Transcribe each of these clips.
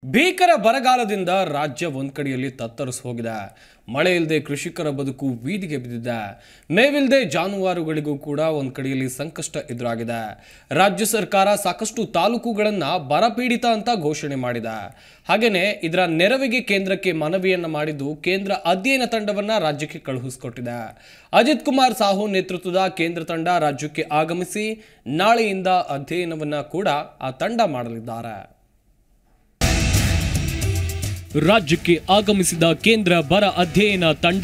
ಭೀಕರ ಬರಗಾಲದಿಂದ ರಾಜ್ಯ ಒಂದ್ ಕಡೆಯಲ್ಲಿ ತತ್ತರಿಸಿ ಹೋಗಿದೆ ಮಳೆ ಇಲ್ಲದೆ ಕೃಷಿಕರ ಬದುಕು ಬೀದಿಗೆ ಬಿದ್ದಿದೆ ಮೇವಿಲ್ಲದೆ ಜಾನುವಾರುಗಳಿಗೂ ಕೂಡ ಒಂದ್ ಕಡೆಯಲ್ಲಿ ಸಂಕಷ್ಟ ಎದುರಾಗಿದೆ ರಾಜ್ಯ ಸರ್ಕಾರ ಸಾಕಷ್ಟು ತಾಲೂಕುಗಳನ್ನ ಬರಪೀಡಿತ ಅಂತ ಘೋಷಣೆ ಮಾಡಿದೆ ಹಾಗೇನೆ ಇದರ ನೆರವಿಗೆ ಕೇಂದ್ರಕ್ಕೆ ಮನವಿಯನ್ನ ಮಾಡಿದ್ದು ಕೇಂದ್ರ ಅಧ್ಯಯನ ತಂಡವನ್ನ ರಾಜ್ಯಕ್ಕೆ ಕಳುಹಿಸಿಕೊಟ್ಟಿದೆ ಅಜಿತ್ ಕುಮಾರ್ ಸಾಹು ನೇತೃತ್ವದ ಕೇಂದ್ರ ತಂಡ ರಾಜ್ಯಕ್ಕೆ ಆಗಮಿಸಿ ನಾಳೆಯಿಂದ ಅಧ್ಯಯನವನ್ನ ಕೂಡ ಆ ತಂಡ ಮಾಡಲಿದ್ದಾರೆ ರಾಜ್ಯಕ್ಕೆ ಆಗಮಿಸಿದ ಕೇಂದ್ರ ಬರ ಅಧ್ಯಯನ ತಂಡ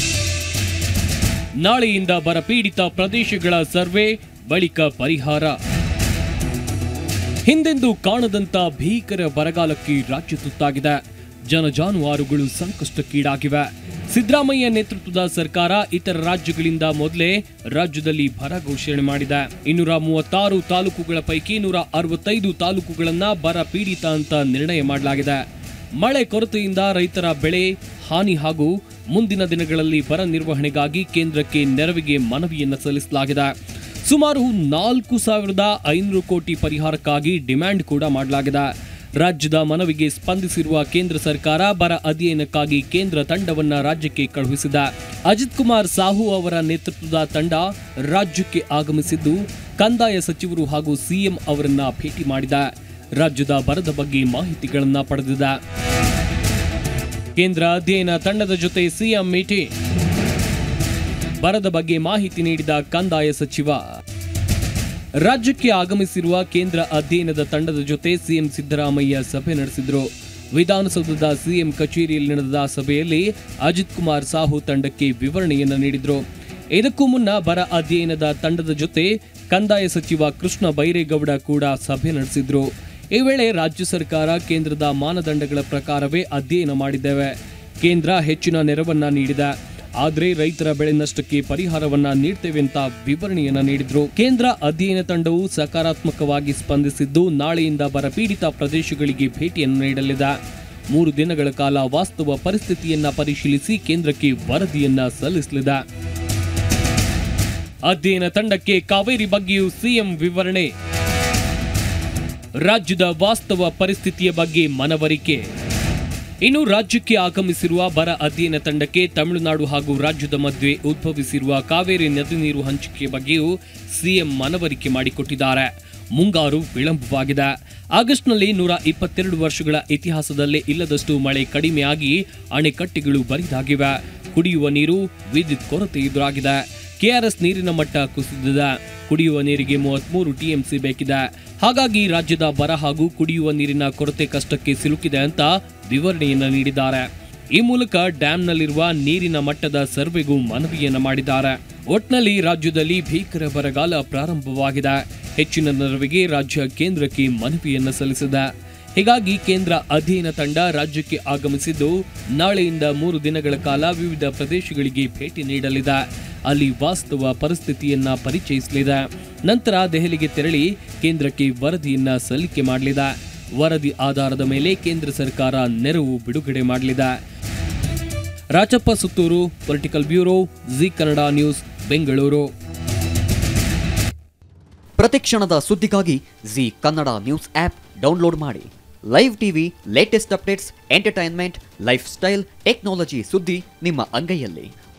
ನಾಳೆಯಿಂದ ಬರಪೀಡಿತ ಪ್ರದೇಶಗಳ ಸರ್ವೆ ಬಳಿಕ ಪರಿಹಾರ ಹಿಂದೆಂದೂ ಕಾಣದಂತ ಭೀಕರ ಬರಗಾಲಕ್ಕೆ ರಾಜ್ಯ ತುತ್ತಾಗಿದೆ ಜನ ಜಾನುವಾರುಗಳು ಸಂಕಷ್ಟಕ್ಕೀಡಾಗಿವೆ ಸಿದ್ದರಾಮಯ್ಯ ನೇತೃತ್ವದ ಸರ್ಕಾರ ಇತರ ರಾಜ್ಯಗಳಿಂದ ಮೊದಲೇ ರಾಜ್ಯದಲ್ಲಿ ಬರ ಘೋಷಣೆ ಮಾಡಿದೆ ಇನ್ನೂರ ಮೂವತ್ತಾರು ತಾಲೂಕುಗಳ ಪೈಕಿ ನೂರ ಅರವತ್ತೈದು ತಾಲೂಕುಗಳನ್ನ ಬರ ಪೀಡಿತ ಅಂತ ನಿರ್ಣಯ ಮಾಡಲಾಗಿದೆ ಮಳೆ ಕೊರತೆಯಿಂದ ರೈತರ ಬೆಳೆ ಹಾನಿ ಹಾಗೂ ಮುಂದಿನ ದಿನಗಳಲ್ಲಿ ಬರ ನಿರ್ವಹಣೆಗಾಗಿ ಕೇಂದ್ರಕ್ಕೆ ನೆರವಿಗೆ ಮನವಿಯನ್ನು ಸಲ್ಲಿಸಲಾಗಿದೆ ಸುಮಾರು ನಾಲ್ಕು ಸಾವಿರದ ಐನೂರು ಕೋಟಿ ಪರಿಹಾರಕ್ಕಾಗಿ ಡಿಮ್ಯಾಂಡ್ ಕೂಡ ಮಾಡಲಾಗಿದೆ ರಾಜ್ಯದ ಮನವಿಗೆ ಸ್ಪಂದಿಸಿರುವ ಕೇಂದ್ರ ಸರ್ಕಾರ ಬರ ಅಧ್ಯಯನಕ್ಕಾಗಿ ಕೇಂದ್ರ ತಂಡವನ್ನ ರಾಜ್ಯಕ್ಕೆ ಕಳುಹಿಸಿದೆ ಅಜಿತ್ ಕುಮಾರ್ ಸಾಹು ಅವರ ನೇತೃತ್ವದ ತಂಡ ರಾಜ್ಯಕ್ಕೆ ಆಗಮಿಸಿದ್ದು ಕಂದಾಯ ಸಚಿವರು ಹಾಗೂ ಸಿಎಂ ಅವರನ್ನ ಭೇಟಿ ಮಾಡಿದೆ ರಾಜ್ಯದ ಬರದ ಬಗ್ಗೆ ಮಾಹಿತಿಗಳನ್ನ ಪಡೆದಿದೆ ಕೇಂದ್ರ ಅಧ್ಯಯನ ತಂಡದ ಜೊತೆ ಸಿಎಂ ಮೀಟಿಂಗ್ ಬರದ ಬಗ್ಗೆ ಮಾಹಿತಿ ನೀಡಿದ ಕಂದಾಯ ಸಚಿವ ರಾಜ್ಯಕ್ಕೆ ಆಗಮಿಸಿರುವ ಕೇಂದ್ರ ಅಧ್ಯಯನದ ತಂಡದ ಜೊತೆ ಸಿಎಂ ಸಿದ್ದರಾಮಯ್ಯ ಸಭೆ ನಡೆಸಿದ್ರು ವಿಧಾನಸೌಧದ ಸಿಎಂ ಕಚೇರಿಯಲ್ಲಿ ನಡೆದ ಸಭೆಯಲ್ಲಿ ಅಜಿತ್ ಕುಮಾರ್ ಸಾಹು ತಂಡಕ್ಕೆ ವಿವರಣೆಯನ್ನ ನೀಡಿದ್ರು ಇದಕ್ಕೂ ಮುನ್ನ ಬರ ಅಧ್ಯಯನದ ತಂಡದ ಜೊತೆ ಕಂದಾಯ ಸಚಿವ ಕೃಷ್ಣ ಬೈರೇಗೌಡ ಕೂಡ ಸಭೆ ನಡೆಸಿದ್ರು ಈ ವೇಳೆ ರಾಜ್ಯ ಸರ್ಕಾರ ಕೇಂದ್ರದ ಮಾನದಂಡಗಳ ಪ್ರಕಾರವೇ ಅಧ್ಯಯನ ಮಾಡಿದ್ದೇವೆ ಕೇಂದ್ರ ಹೆಚ್ಚಿನ ನೆರವನ್ನ ನೀಡಿದೆ ಆದ್ರೆ ರೈತರ ಬೆಳೆ ನಷ್ಟಕ್ಕೆ ಪರಿಹಾರವನ್ನ ನೀಡ್ತೇವೆ ಅಂತ ವಿವರಣೆಯನ್ನ ನೀಡಿದ್ರು ಕೇಂದ್ರ ಅಧ್ಯಯನ ತಂಡವು ಸಕಾರಾತ್ಮಕವಾಗಿ ಸ್ಪಂದಿಸಿದ್ದು ನಾಳೆಯಿಂದ ಬರಪೀಡಿತ ಪ್ರದೇಶಗಳಿಗೆ ಭೇಟಿಯನ್ನು ನೀಡಲಿದೆ ಮೂರು ದಿನಗಳ ಕಾಲ ವಾಸ್ತವ ಪರಿಸ್ಥಿತಿಯನ್ನ ಪರಿಶೀಲಿಸಿ ಕೇಂದ್ರಕ್ಕೆ ವರದಿಯನ್ನ ಸಲ್ಲಿಸಲಿದೆ ಅಧ್ಯಯನ ತಂಡಕ್ಕೆ ಕಾವೇರಿ ಬಗ್ಗೆಯೂ ಸಿಎಂ ವಿವರಣೆ ರಾಜ್ಯದ ವಾಸ್ತವ ಪರಿಸ್ಥಿತಿಯ ಬಗ್ಗೆ ಮನವರಿಕೆ ಇನ್ನು ರಾಜ್ಯಕ್ಕೆ ಆಗಮಿಸಿರುವ ಬರ ಅಧ್ಯಯನ ತಂಡಕ್ಕೆ ತಮಿಳುನಾಡು ಹಾಗೂ ರಾಜ್ಯದ ಮಧ್ಯೆ ಉದ್ಭವಿಸಿರುವ ಕಾವೇರಿ ನದಿ ನೀರು ಹಂಚಿಕೆ ಬಗ್ಗೆಯೂ ಸಿಎಂ ಮನವರಿಕೆ ಮಾಡಿಕೊಟ್ಟಿದ್ದಾರೆ ಮುಂಗಾರು ವಿಳಂಬವಾಗಿದೆ ಆಗಸ್ಟ್ನಲ್ಲಿ ನೂರ ಇಪ್ಪತ್ತೆರಡು ವರ್ಷಗಳ ಇತಿಹಾಸದಲ್ಲೇ ಇಲ್ಲದಷ್ಟು ಮಳೆ ಕಡಿಮೆಯಾಗಿ ಅಣೆಕಟ್ಟೆಗಳು ಬರಿದಾಗಿವೆ ಕುಡಿಯುವ ನೀರು ವಿದ್ಯುತ್ ಕೊರತೆ ಎದುರಾಗಿದೆ ಕೆಆರ್ಎಸ್ ನೀರಿನ ಮಟ್ಟ ಕುಸಿದಿದೆ ಕುಡಿಯುವ ನೀರಿಗೆ ಮೂವತ್ಮೂರು ಟಿಎಂಸಿ ಬೇಕಿದೆ ಹಾಗಾಗಿ ರಾಜ್ಯದ ಬರ ಹಾಗೂ ಕುಡಿಯುವ ನೀರಿನ ಕೊರತೆ ಕಷ್ಟಕ್ಕೆ ಸಿಲುಕಿದೆ ಅಂತ ವಿವರಣೆಯನ್ನ ನೀಡಿದ್ದಾರೆ ಈ ಮೂಲಕ ಡ್ಯಾಂನಲ್ಲಿರುವ ನೀರಿನ ಮಟ್ಟದ ಸರ್ವೆಗೂ ಮನವಿಯನ್ನ ಮಾಡಿದ್ದಾರೆ ಒಟ್ನಲ್ಲಿ ರಾಜ್ಯದಲ್ಲಿ ಭೀಕರ ಬರಗಾಲ ಪ್ರಾರಂಭವಾಗಿದೆ ಹೆಚ್ಚಿನ ನೆರವಿಗೆ ರಾಜ್ಯ ಕೇಂದ್ರಕ್ಕೆ ಮನವಿಯನ್ನ ಸಲ್ಲಿಸಿದೆ ಹೀಗಾಗಿ ಕೇಂದ್ರ ಅಧ್ಯಯನ ತಂಡ ರಾಜ್ಯಕ್ಕೆ ಆಗಮಿಸಿದ್ದು ನಾಳೆಯಿಂದ ಮೂರು ದಿನಗಳ ಕಾಲ ವಿವಿಧ ಪ್ರದೇಶಗಳಿಗೆ ಭೇಟಿ ನೀಡಲಿದೆ ಅಲ್ಲಿ ವಾಸ್ತವ ಪರಿಸ್ಥಿತಿಯನ್ನ ಪರಿಚಯಿಸಲಿದೆ ನಂತರ ದೆಹಲಿಗೆ ತೆರಳಿ ಕೇಂದ್ರಕ್ಕೆ ವರದಿಯನ್ನ ಸಲ್ಲಿಕೆ ಮಾಡಲಿದೆ ವರದಿ ಆಧಾರದ ಮೇಲೆ ಕೇಂದ್ರ ಸರ್ಕಾರ ನೆರವು ಬಿಡುಗಡೆ ಮಾಡಲಿದೆ Rachappa Suttur political bureau Zee Kannada news Bengaluru ಪ್ರತಿಕ್ಷಣದ ಸುದ್ದಿಗಾಗಿ Zee Kannada news app download ಮಾಡಿ live TV latest updates entertainment lifestyle technology ಸುದ್ದಿ ನಿಮ್ಮ ಅಂಗೈಯಲ್ಲಿ